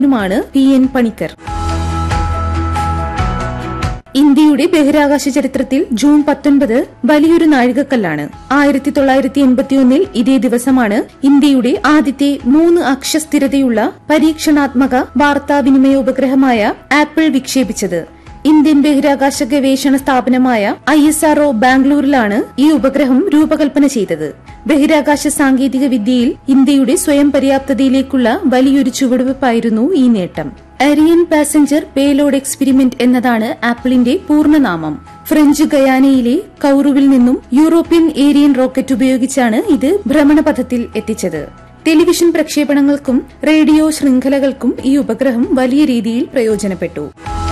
ുമാണ് P N Panicker ഇന്ത്യയുടെ ബഹിരാകാശ ചരിത്രത്തിൽ ജൂൺ പത്തൊൻപത് വലിയൊരു നാഴികക്കല്ലാണ് ആയിരത്തി തൊള്ളായിരത്തി എൺപത്തിയൊന്നിൽ ഇതേ ദിവസമാണ് ഇന്ത്യയുടെ ആദ്യത്തെ മൂന്ന് അക്ഷസ്ഥിരതയുള്ള പരീക്ഷണാത്മക വാർത്താവിനിമയ ഉപഗ്രഹമായ ആപ്പിൾ വിക്ഷേപിച്ചത് ഇന്ത്യൻ ബഹിരാകാശ ഗവേഷണ സ്ഥാപനമായ ഐ എസ് ആർഒ ബാംഗ്ലൂരിലാണ് ഈ ഉപഗ്രഹം രൂപകൽപ്പന ചെയ്തത് ബഹിരാകാശ സാങ്കേതിക വിദ്യയിൽ ഇന്ത്യയുടെ സ്വയം പര്യാപ്തതയിലേക്കുള്ള വലിയൊരു ചുവടുവയ്പായിരുന്നു ഈ നേട്ടം അരിയൻ പാസഞ്ചർ പേലോഡ് എക്സ്പെരിമെന്റ് എന്നതാണ് ആപ്പിളിന്റെ പൂർണ്ണനാമം ഫ്രഞ്ച് ഗയാനയിലെ കൌറുവിൽ നിന്നും യൂറോപ്യൻ ഏരിയൻ റോക്കറ്റ് ഉപയോഗിച്ചാണ് ഇത് ഭ്രമണപഥത്തിൽ എത്തിച്ചത് ടെലിവിഷൻ പ്രക്ഷേപണങ്ങൾക്കും റേഡിയോ ശൃംഖലകൾക്കും ഈ ഉപഗ്രഹം വലിയ രീതിയിൽ പ്രയോജനപ്പെട്ടു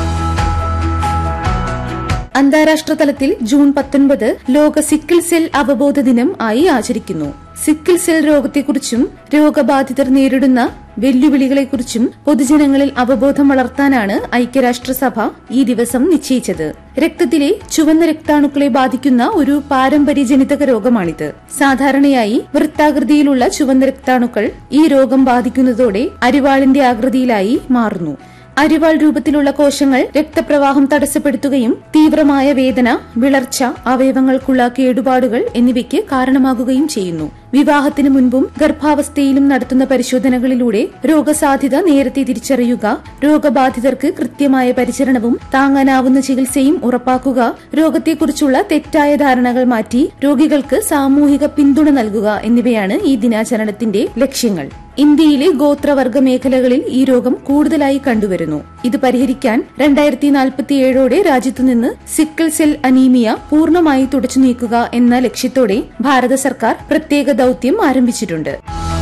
അന്താരാഷ്ട്ര തലത്തിൽ ജൂൺ പത്തൊൻപത് ലോക സിക്കിൾ സെൽ അവബോധ ദിനം ആയി ആചരിക്കുന്നു സിക്കിൾ സെൽ രോഗത്തെക്കുറിച്ചും രോഗബാധിതർ നേരിടുന്ന വെല്ലുവിളികളെക്കുറിച്ചും പൊതുജനങ്ങളിൽ അവബോധം വളർത്താനാണ് ഐക്യരാഷ്ട്രസഭ ഈ ദിവസം നിശ്ചയിച്ചത് രക്തത്തിലെ ചുവന്ന രക്താണുക്കളെ ബാധിക്കുന്ന ഒരു പാരമ്പര്യജനിതക രോഗമാണിത് സാധാരണയായി വൃത്താകൃതിയിലുള്ള ചുവന്ന രക്താണുക്കൾ ഈ രോഗം ബാധിക്കുന്നതോടെ അരിവാളിന്റെ ആകൃതിയിലായി മാറുന്നു അരിവാൾ രൂപത്തിലുള്ള കോശങ്ങൾ രക്തപ്രവാഹം തടസ്സപ്പെടുത്തുകയും തീവ്രമായ വേദന വിളർച്ച അവയവങ്ങൾക്കുള്ള കേടുപാടുകൾ എന്നിവയ്ക്ക് കാരണമാകുകയും ചെയ്യുന്നു വിവാഹത്തിന് മുൻപും ഗർഭാവസ്ഥയിലും നടത്തുന്ന പരിശോധനകളിലൂടെ രോഗസാധ്യത നേരത്തെ തിരിച്ചറിയുക രോഗബാധിതർക്ക് കൃത്യമായ പരിചരണവും താങ്ങാനാവുന്ന ചികിത്സയും ഉറപ്പാക്കുക രോഗത്തെക്കുറിച്ചുള്ള തെറ്റായ ധാരണകൾ മാറ്റി രോഗികൾക്ക് സാമൂഹിക പിന്തുണ നൽകുക എന്നിവയാണ് ഈ ദിനാചരണത്തിന്റെ ലക്ഷ്യങ്ങൾ ഇന്ത്യയിലെ ഗോത്രവർഗ മേഖലകളിൽ ഈ രോഗം കൂടുതലായി കണ്ടുവരുന്നു ഇത് പരിഹരിക്കാൻ രണ്ടായിരത്തി നാൽപ്പത്തിയേഴോടെ രാജ്യത്തുനിന്ന് സിക്കിൾ സെൽ അനീമിയ പൂർണ്ണമായി തുടച്ചു നീക്കുക എന്ന ലക്ഷ്യത്തോടെ ഭാരത സർക്കാർ പ്രത്യേക ദൌത്യം ആരംഭിച്ചിട്ടുണ്ട്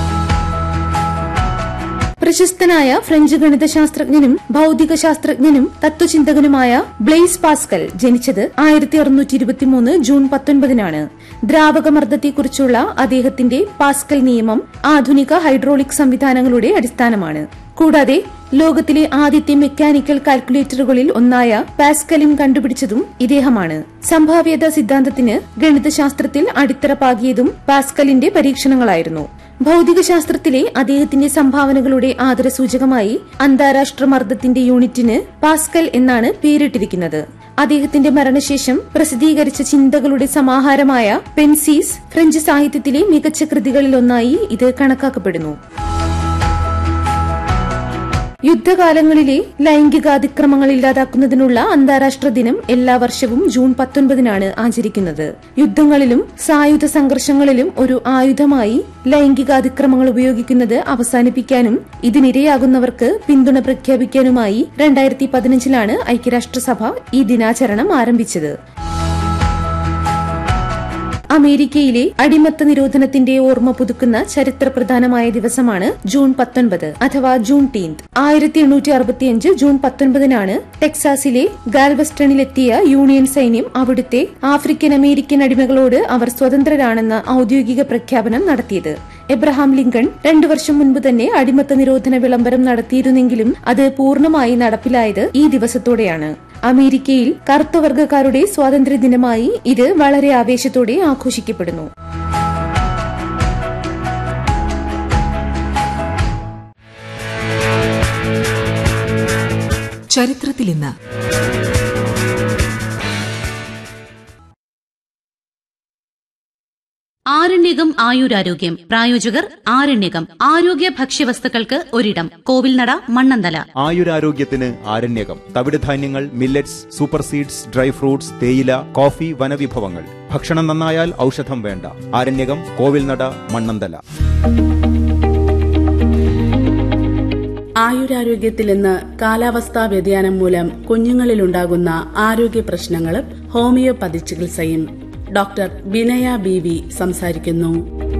പ്രശസ്തനായ ഫ്രഞ്ച് ഗണിതശാസ്ത്രജ്ഞനും ഭൌതിക ശാസ്ത്രജ്ഞനും തത്വചിന്തകനുമായ ബ്ലെയ്സ് പാസ്കൽ ജനിച്ചത് ആയിരത്തി അറുന്നൂറ്റി ഇരുപത്തിമൂന്ന് ജൂൺ പത്തൊൻപതിനാണ് ദ്രാവകമർദ്ദത്തെക്കുറിച്ചുള്ള അദ്ദേഹത്തിന്റെ പാസ്കൽ നിയമം ആധുനിക ഹൈഡ്രോളിക് സംവിധാനങ്ങളുടെ അടിസ്ഥാനമാണ് കൂടാതെ ലോകത്തിലെ ആദ്യത്തെ മെക്കാനിക്കൽ കാൽക്കുലേറ്ററുകളിൽ ഒന്നായ പാസ്കലും കണ്ടുപിടിച്ചതും ഇദ്ദേഹമാണ് സംഭാവ്യത സിദ്ധാന്തത്തിന് ഗണിതശാസ്ത്രത്തിൽ അടിത്തറ പാകിയതും പാസ്കലിന്റെ പരീക്ഷണങ്ങളായിരുന്നു ഭൌതികശാസ്ത്രത്തിലെ അദ്ദേഹത്തിന്റെ സംഭാവനകളുടെ ആദരസൂചകമായി അന്താരാഷ്ട്ര മർദ്ദത്തിന്റെ യൂണിറ്റിന് പാസ്കൽ എന്നാണ് പേരിട്ടിരിക്കുന്നത് അദ്ദേഹത്തിന്റെ മരണശേഷം പ്രസിദ്ധീകരിച്ച ചിന്തകളുടെ സമാഹാരമായ പെൻസീസ് ഫ്രഞ്ച് സാഹിത്യത്തിലെ മികച്ച കൃതികളിലൊന്നായി ഇത് കണക്കാക്കപ്പെടുന്നു യുദ്ധകാലങ്ങളിലെ ലൈംഗികാതിക്രമങ്ങൾ ഇല്ലാതാക്കുന്നതിനുള്ള അന്താരാഷ്ട്ര ദിനം എല്ലാ വർഷവും ജൂൺ പത്തൊൻപതിനാണ് ആചരിക്കുന്നത് യുദ്ധങ്ങളിലും സായുധ സംഘർഷങ്ങളിലും ഒരു ആയുധമായി ലൈംഗികാതിക്രമങ്ങൾ ഉപയോഗിക്കുന്നത് അവസാനിപ്പിക്കാനും ഇതിനിരയാകുന്നവർക്ക് പിന്തുണ പ്രഖ്യാപിക്കാനുമായി രണ്ടായിരത്തി പതിനഞ്ചിലാണ് ഐക്യരാഷ്ട്രസഭ ഈ ദിനാചരണം ആരംഭിച്ചത് അമേരിക്കയിലെ അടിമത്ത നിരോധനത്തിന്റെ ഓർമ്മ പുതുക്കുന്ന ചരിത്രപ്രധാനമായ ദിവസമാണ് ജൂൺ പത്തൊൻപത് അഥവാ ജൂൺ ടീൻത് ആയിരത്തി എണ്ണൂറ്റി അറുപത്തിയഞ്ച് ജൂൺ പത്തൊൻപതിനാണ് ടെക്സാസിലെ ഗാൽവസ്റ്റണിലെത്തിയ യൂണിയൻ സൈന്യം അവിടുത്തെ ആഫ്രിക്കൻ അമേരിക്കൻ അടിമകളോട് അവർ സ്വതന്ത്രരാണെന്ന ഔദ്യോഗിക പ്രഖ്യാപനം നടത്തിയത് എബ്രഹാം ലിങ്കൺ രണ്ടു വർഷം മുൻപ് തന്നെ അടിമത്ത നിരോധന വിളംബരം നടത്തിയിരുന്നെങ്കിലും അത് പൂർണ്ണമായി നടപ്പിലായത് ഈ ദിവസത്തോടെയാണ് അമേരിക്കയിൽ കറുത്തവർഗക്കാരുടെ സ്വാതന്ത്ര്യ ദിനമായി ഇത് വളരെ ആവേശത്തോടെ ആഘോഷിക്കപ്പെടുന്നു ചരിത്രത്തിൽ ഇന്ന് ആരണ്യകം ആയുരാരോഗ്യം പ്രായോജകർ ആരണ്യകം ആരോഗ്യ ഭക്ഷ്യവസ്തുക്കൾക്ക് ഒരിടം കോവിൽനട മണ്ണന്തല ആയുരാരോഗ്യത്തിന് ആരണ്യകം തവിടുധാന്യങ്ങൾ millets super seeds dry fruits തേയില കോഫി വനവിഭവങ്ങൾ ഭക്ഷണം നന്നായാൽ ഔഷധം വേണ്ട ആരണ്യകം കോവിൽനട മണ്ണന്തല ആയുരാരോഗ്യത്തിൽ ഇന്ന് കാലാവസ്ഥാ വ്യതിയാനം മൂലം കുഞ്ഞുങ്ങളിലുണ്ടാകുന്ന ആരോഗ്യ പ്രശ്നങ്ങളും ഹോമിയോപ്പതി ചികിത്സയും ഡോക്ടർ ബിനയ ബി വി സംസാരിക്കുന്നു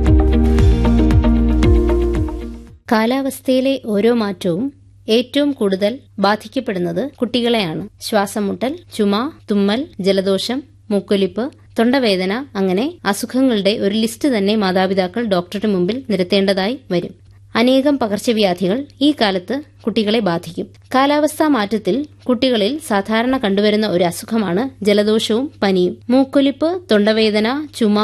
കാലാവസ്ഥയിലെ ഓരോ മാറ്റവും ഏറ്റവും കൂടുതൽ ബാധിക്കപ്പെടുന്നത് കുട്ടികളെയാണ് ശ്വാസമുട്ടൽ ചുമ തുമ്മൽ ജലദോഷം മൂക്കൊലിപ്പ് തൊണ്ടവേദന അങ്ങനെ അസുഖങ്ങളുടെ ഒരു ലിസ്റ്റ് തന്നെ മാതാപിതാക്കൾ ഡോക്ടറുടെ മുമ്പിൽ നിരത്തേണ്ടതായി വരും അനേകം പകർച്ചവ്യാധികൾ ഈ കാലത്ത് കുട്ടികളെ ബാധിക്കും കാലാവസ്ഥാ മാറ്റത്തിൽ കുട്ടികളിൽ സാധാരണ കണ്ടുവരുന്ന ഒരു അസുഖമാണ് ജലദോഷവും പനിയും മൂക്കൊലിപ്പ് തൊണ്ടവേദന ചുമ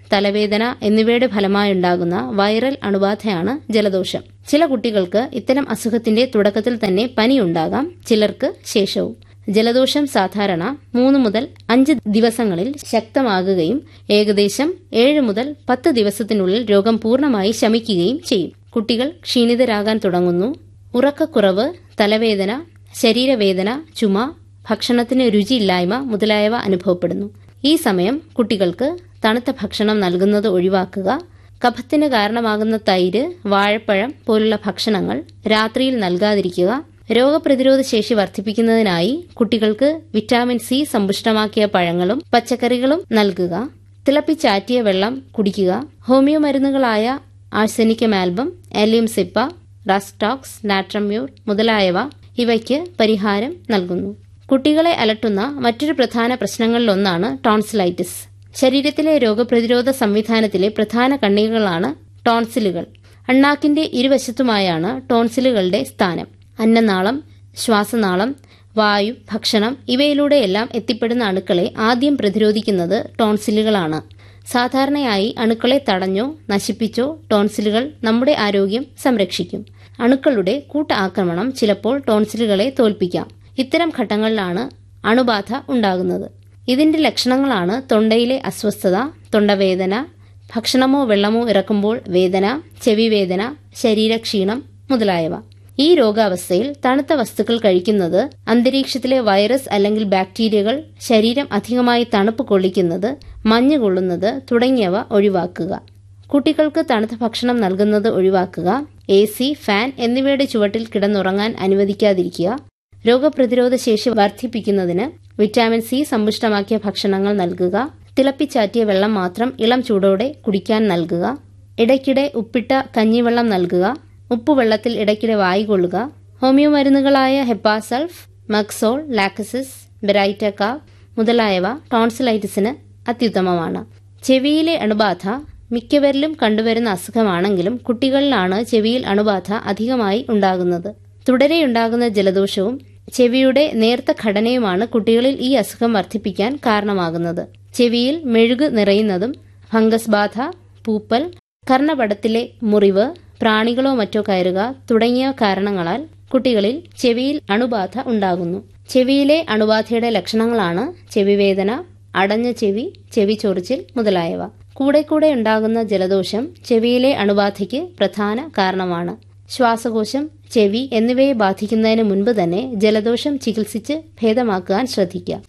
തലവേദന എന്നിവയുടെ ഫലമായുണ്ടാകുന്ന വൈറൽ അണുബാധയാണ് ജലദോഷം ചില കുട്ടികൾക്ക് ഇത്തരം അസുഖത്തിന്റെ തുടക്കത്തിൽ തന്നെ പനിയുണ്ടാകാം ചിലർക്ക് ശേഷവും ജലദോഷം സാധാരണ മൂന്ന് മുതൽ അഞ്ച് ദിവസങ്ങളിൽ ശക്തമാകുകയും ഏകദേശം ഏഴ് മുതൽ പത്ത് ദിവസത്തിനുള്ളിൽ രോഗം പൂർണ്ണമായി ശമിക്കുകയും ചെയ്യും കുട്ടികൾ ക്ഷീണിതരാകാൻ തുടങ്ങുന്നു ഉറക്കക്കുറവ് തലവേദന ശരീരവേദന ചുമ ഭക്ഷണത്തിന് രുചിയില്ലായ്മ മുതലായവ അനുഭവപ്പെടുന്നു ഈ സമയം കുട്ടികൾക്ക് തണുത്ത ഭക്ഷണം നൽകുന്നത് ഒഴിവാക്കുക കഫത്തിന് കാരണമാകുന്ന തൈര് വാഴപ്പഴം പോലുള്ള ഭക്ഷണങ്ങൾ രാത്രിയിൽ നൽകാതിരിക്കുക രോഗപ്രതിരോധ ശേഷി വർദ്ധിപ്പിക്കുന്നതിനായി കുട്ടികൾക്ക് വിറ്റാമിൻ സി സമ്പുഷ്ടമാക്കിയ പഴങ്ങളും പച്ചക്കറികളും നൽകുക തിളപ്പിച്ചാറ്റിയ വെള്ളം കുടിക്കുക ഹോമിയോ മരുന്നുകളായ arsenicum album allium cepa rhus tox natrum mur മുതലായവ ഇവയ്ക്ക് പരിഹാരം നൽകുന്നു കുട്ടികളെ അലട്ടുന്ന മറ്റൊരു പ്രധാന പ്രശ്നങ്ങളിലൊന്നാണ് ടോൺസിലൈറ്റിസ് ശരീരത്തിലെ രോഗപ്രതിരോധ സംവിധാനത്തിലെ പ്രധാന കണ്ണികകളാണ് ടോൺസിലുകൾ അണ്ണാക്കിന്റെ ഇരുവശത്തുമായാണ് ടോൺസിലുകളുടെ സ്ഥാനം അന്നനാളം ശ്വാസനാളം വായു ഭക്ഷണം ഇവയിലൂടെയെല്ലാം എത്തിപ്പെടുന്ന അണുക്കളെ ആദ്യം പ്രതിരോധിക്കുന്നത് ടോൺസിലുകളാണ് സാധാരണയായി അണുക്കളെ തടഞ്ഞോ നശിപ്പിച്ചോ ടോൺസിലുകൾ നമ്മുടെ ആരോഗ്യം സംരക്ഷിക്കും അണുക്കളുടെ കൂട്ട ആക്രമണം ചിലപ്പോൾ ടോൺസിലുകളെ തോൽപ്പിക്കാം ഇത്തരം ഘട്ടങ്ങളിലാണ് അണുബാധ ഉണ്ടാകുന്നത് ഇതിന്റെ ലക്ഷണങ്ങളാണ് തൊണ്ടയിലെ അസ്വസ്ഥത തൊണ്ടവേദന ഭക്ഷണമോ വെള്ളമോ ഇറക്കുമ്പോൾ വേദന ചെവിവേദന ശരീരക്ഷീണം മുതലായവ ഈ രോഗാവസ്ഥയിൽ തണുത്ത വസ്തുക്കൾ കഴിക്കുന്നത് അന്തരീക്ഷത്തിലെ വൈറസ് അല്ലെങ്കിൽ ബാക്ടീരിയകൾ ശരീരം അധികമായി തണുപ്പ് കൊള്ളിക്കുന്നത് മഞ്ഞ് കൊള്ളുന്നത് തുടങ്ങിയവ ഒഴിവാക്കുക കുട്ടികൾക്ക് തണുത്ത ഭക്ഷണം നൽകുന്നത് ഒഴിവാക്കുക എ സി ഫാൻ എന്നിവയുടെ ചുവട്ടിൽ കിടന്നുറങ്ങാൻ അനുവദിക്കാതിരിക്കുക രോഗപ്രതിരോധ ശേഷി വർദ്ധിപ്പിക്കുന്നതിന് വിറ്റാമിൻ സി സമ്പുഷ്ടമാക്കിയ ഭക്ഷണങ്ങൾ നൽകുക തിളപ്പിച്ചാറ്റിയ വെള്ളം മാത്രം ഇളം ചൂടോടെ കുടിക്കാൻ നൽകുക ഇടയ്ക്കിടെ ഉപ്പിട്ട കഞ്ഞിവെള്ളം നൽകുക ഉപ്പുവെള്ളത്തിൽ ഇടയ്ക്കിടെ വായികൊള്ളുക ഹോമിയോ മരുന്നുകളായ ഹെപ്പാസൾഫ് മക്സോൾ ലാക്സിസ് ബെറൈറ്റക്ക മുതലായവ ടോൺസിലൈറ്റിസിന് അത്യുത്തമമാണ് ചെവിയിലെ അണുബാധ മിക്കവരിലും കണ്ടുവരുന്ന അസുഖമാണെങ്കിലും കുട്ടികളിലാണ് ചെവിയിൽ അണുബാധ അധികമായി ഉണ്ടാകുന്നത് തുടരെയുണ്ടാകുന്ന ജലദോഷവും ചെവിയുടെ നേർത്ത ഘടനയുമാണ് കുട്ടികളിൽ ഈ അസുഖം വർദ്ധിപ്പിക്കാൻ കാരണമാകുന്നത് ചെവിയിൽ മെഴുക് നിറയുന്നതും ഫംഗസ് ബാധ പൂപ്പൽ കർണപടത്തിലെ മുറിവ് പ്രാണികളോ മറ്റോ കയറുക തുടങ്ങിയ കാരണങ്ങളാൽ കുട്ടികളിൽ ചെവിയിൽ അണുബാധ ഉണ്ടാകുന്നു ചെവിയിലെ അണുബാധയുടെ ലക്ഷണങ്ങളാണ് ചെവിവേദന അടഞ്ഞ ചെവി ചെവി ചൊറിച്ചിൽ മുതലായവ കൂടെ കൂടെ ഉണ്ടാകുന്ന ജലദോഷം ചെവിയിലെ അണുബാധയ്ക്ക് പ്രധാന കാരണമാണ് ശ്വാസകോശം ചെവി എന്നിവയെ ബാധിക്കുന്നതിന് മുൻപ് തന്നെ ജലദോഷം ചികിത്സിച്ച് ഭേദമാക്കാൻ ശ്രദ്ധിക്കുക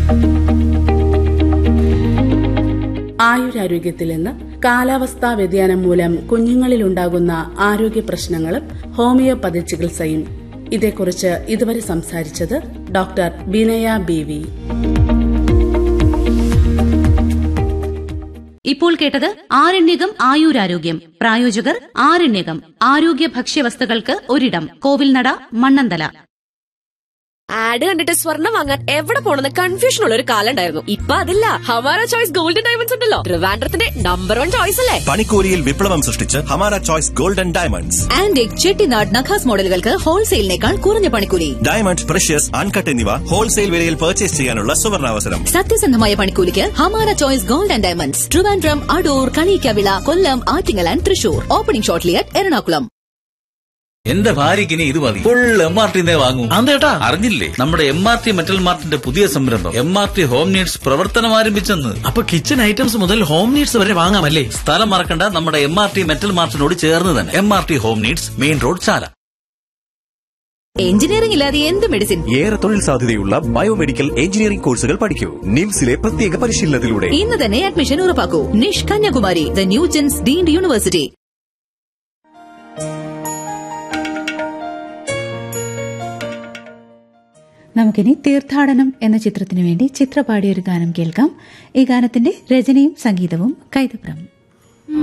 ആയുരാരോഗ്യത്തിൽ നിന്ന് കാലാവസ്ഥാ വ്യതിയാനം മൂലം കുഞ്ഞുങ്ങളിലുണ്ടാകുന്ന ആരോഗ്യ പ്രശ്നങ്ങളും ഹോമിയോപ്പതി ചികിത്സയും ഇതേക്കുറിച്ച് ഇതുവരെ സംസാരിച്ചത് ഡോക്ടർ ബിനയ ബി വി ഇപ്പോൾ കേട്ടത് ആരണ്യകം ആയുരാരോഗ്യം പ്രായോജകർ ആരണ്യകം ആരോഗ്യ ഭക്ഷ്യവസ്തുക്കൾക്ക് ഒരിടം കോവിൽനട മണ്ണന്തല ആഡ് കണ്ടിട്ട് സ്വർണ്ണം വാങ്ങാൻ എവിടെ പോണെന്ന് കൺഫ്യൂഷൻ ഉള്ള ഒരു കാലം ഉണ്ടായിരുന്നു ഇപ്പൊ അതില്ല ഹമാര ചോയ്സ് ഗോൾഡൻ ഡയമണ്ട്സ് ഉണ്ടല്ലോ ട്രിവാൻഡ്രത്തിന്റെ നമ്പർ വൺ ചോയ്സ് അല്ലേ പണിക്കൂലിയിൽ വിപ്ലവം സൃഷ്ടിച്ച് Hamara choice golden diamonds antique Chettinad നഖാസ് മോഡലുകൾക്ക് ഹോൾസെയിലിനേക്കാൾ കുറഞ്ഞ പണിക്കൂലി ഡയമണ്ട് പ്രഷ്യസ് അൺകട്ട് എന്നിവ ഹോൾസെയിൽ വിലയിൽ പർച്ചേസ് ചെയ്യാനുള്ള സുവർണാവസരം സത്യസന്ധമായ പണിക്കൂലിക്ക് Hamara choice gold and diamonds Trivandrum Adoor Kalikkavila Kollam Attingal and Thrissur opening shortly at Ernakulam എന്റെ ഭാര്യയ്ക്ക് ഇനി ഇത് മതി ഫുൾ എം ആർ ടി വാങ്ങും അതേട്ടാ അറിഞ്ഞില്ലേ നമ്മുടെ എം ആർ ടി മെറ്റൽ മാർട്ടിന്റെ പുതിയ സംരംഭം M R T home needs പ്രവർത്തനം ആരംഭിച്ചെന്ന് അപ്പൊ കിച്ചൺ ഐറ്റംസ് മുതൽ ഹോം നീഡ്സ് വരെ വാങ്ങാമല്ലേ സ്ഥലം മറക്കണ്ട നമ്മുടെ എം ആർ ടി മെറ്റൽ മാർട്ടിനോട് ചേർന്ന് തന്നെ M R T home needs main road Chala engineering ഇല്ലാതെ എന്ത് മെഡിസിൻ ഏറെ തൊഴിൽ സാധ്യതയുള്ള ബയോമെഡിക്കൽ എഞ്ചിനീയറിംഗ് കോഴ്സുകൾ പഠിക്കൂ നിംസിലെ പ്രത്യേക പരിശീലനത്തിലൂടെ ഇന്ന് തന്നെ അഡ്മിഷൻ ഉറപ്പാക്കൂ NICHE Kanyakumari the new gens deemed university നമുക്കിനി തീർത്ഥാടനം എന്ന ചിത്രത്തിനു വേണ്ടി ചിത്രപാടിയ ഒരു ഗാനം കേൾക്കാം ഈ ഗാനത്തിന്റെ രചനയും സംഗീതവും കൈതപ്രം